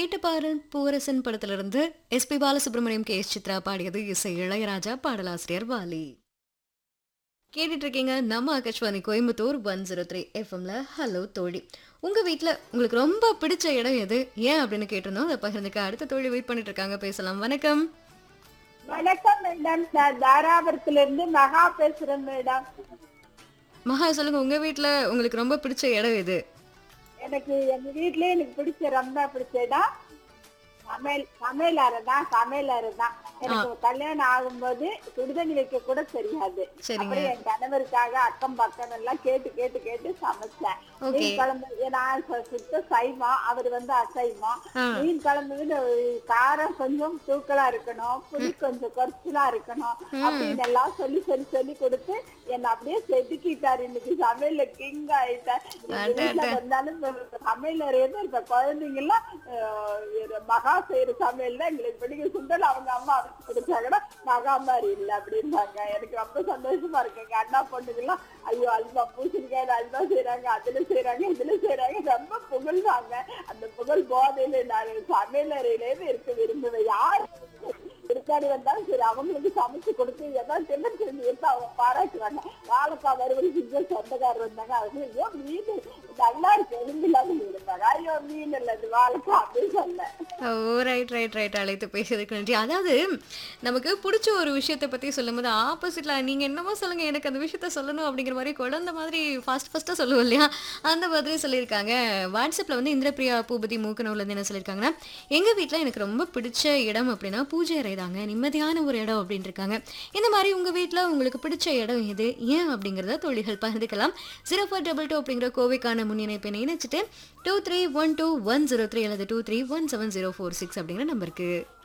வேட்டப்பாரன் பூரசன் படத்திலிருந்து S P Balasubrahmanyam K S Chithra பாடியது இசை இளையராஜா பாடலாசிரியர் வாலி கேட்டுட்டு இருக்கீங்க நம்ம Akashvani Coimbatore one zero three எஃப்எம்ல ஹலோ தோழி உங்க வீட்ல உங்களுக்கு ரொம்ப பிடிச்ச இடம் எது ஏன் அப்படின்னு கேட்டிருந்தோம் அதை பகிர்ந்துக்க அடுத்த தோழி வெயிட் பண்ணிட்டு இருக்காங்க பேசலாம் வணக்கம் வணக்கம் மேடம் நான் தாராபுரத்துல இருந்து மகா பேசுறேன் மேடம் மகா சொல்லுங்க உங்க வீட்ல உங்களுக்கு ரொம்ப பிடிச்ச இடம் எது எனக்கு எங்க வீட்லயே எனக்கு பிடிச்ச ரொம்ப பிடிச்ச இடம் சமையல் சமையல் அறை தான் சமையல் அறை தான் எனக்கு கல்யாணம் ஆகும்போது சுடுதண்ணி வைக்க கூட தெரியாது சரிங்க அப்புறம் என் கணவருக்காக அக்கம் பக்கம் எல்லாம் கேட்டு கேட்டு கேட்டு சமைச்சேன் ஓகே மீன் குழம்பு நான் சு- சுத்த சைவம் அவர் வந்து அசைவம் ஆ மீன் குழம்பு வந்து காரம் கொஞ்சம் தூக்கலா இருக்கணும் புளி கொஞ்சம் குறைச்சலா இருக்கணும் அப்படின்னு எல்லாம் சொல்லி சொல்லி சொல்லி கொடுத்து என்ன அப்படியே செதுக்கிட்டாரு இன்னைக்கு சமையல்ல கிங் ஆயிட்டேன் எங்க வீட்டுல வந்தாலும் இந்த சமையல் அறையில இருக்க குழந்தைங்க எல்லாம் ஆஹ், ஒரு மகா செய்யற சமையல் தான் எங்களுக்கு பிடிக்கும் சுண்டல் அவங்க அம்மா பிடிச்சாங்கன்னா மகா மாதிரி இல்ல அப்படின்பாங்க எனக்கு ரொம்ப சந்தோஷமா இருக்கு எங்க அண்ணா பொண்ணுங்க எல்லாம் ஐயோ அல்வா பூசணிக்காய் அல்வா செய்யறாங்க அதுல செய்யறாங்க இதுல செய்யறாங்க ரொம்ப புகழ்வாங்க அந்த புகழ் போதையில நான் சமையல் அறையிலேயே இருக்க விரும்புவேன் யார் இருக்காடி வந்தாலும் சரி அவங்களுக்கு சமைச்சு கொடுத்து எதாவது தின்ன தெரிஞ்சு எடுத்து அவங்க பாராட்டுவாங்க வாழைக்காய் வறுவல் செஞ்ச சொந்தக்காரர் வந்தாங்க அவங்க ஐயோ மீன் நல்லா இருக்கு எலும்பில்லாத மீன் ஐயோ மீன் இல்ல இது வாழைக்காய் அப்படின்னு சொன்னேன் ஓ ரைட் ரைட் ரைட் அழைத்து பேசுறதுக்கு நன்றி அதாவது நமக்கு பிடிச்ச ஒரு விஷயத்தை பற்றி சொல்லும்போது ஆப்போசிட்ல நீங்கள் என்னமோ சொல்லுங்க எனக்கு அந்த விஷயத்த சொல்லணும் அப்படிங்கிற மாதிரி குழந்த மாதிரி ஃபாஸ்ட் ஃபஸ்ட்டாக சொல்லுவோம் இல்லையா அந்த மாதிரி சொல்லியிருக்காங்க வாட்ஸ்அப்பில் வந்து இந்திரபிரியா பூபதி மூக்கனூர்லேருந்து என்ன சொல்லியிருக்காங்கன்னா எங்கள் வீட்டில் எனக்கு ரொம்ப பிடிச்ச இடம் அப்படின்னா பூஜை அறை தாங்க நிம்மதியான ஒரு இடம் அப்படின்னு இருக்காங்க இந்த மாதிரி உங்கள் வீட்டில் உங்களுக்கு பிடிச்ச இடம் எது ஏன் அப்படிங்கிறத தொழில்கள் பகிர்ந்துக்கலாம் ஜீரோ ஃபோர் டபுள் டூ அப்படிங்கிற கோவைக்கான முன்னிணைப்பை இணைச்சிட்டு two three one two one zero three அல்லது two three one seven zero four six அப்படிங்கிற நம்பருக்கு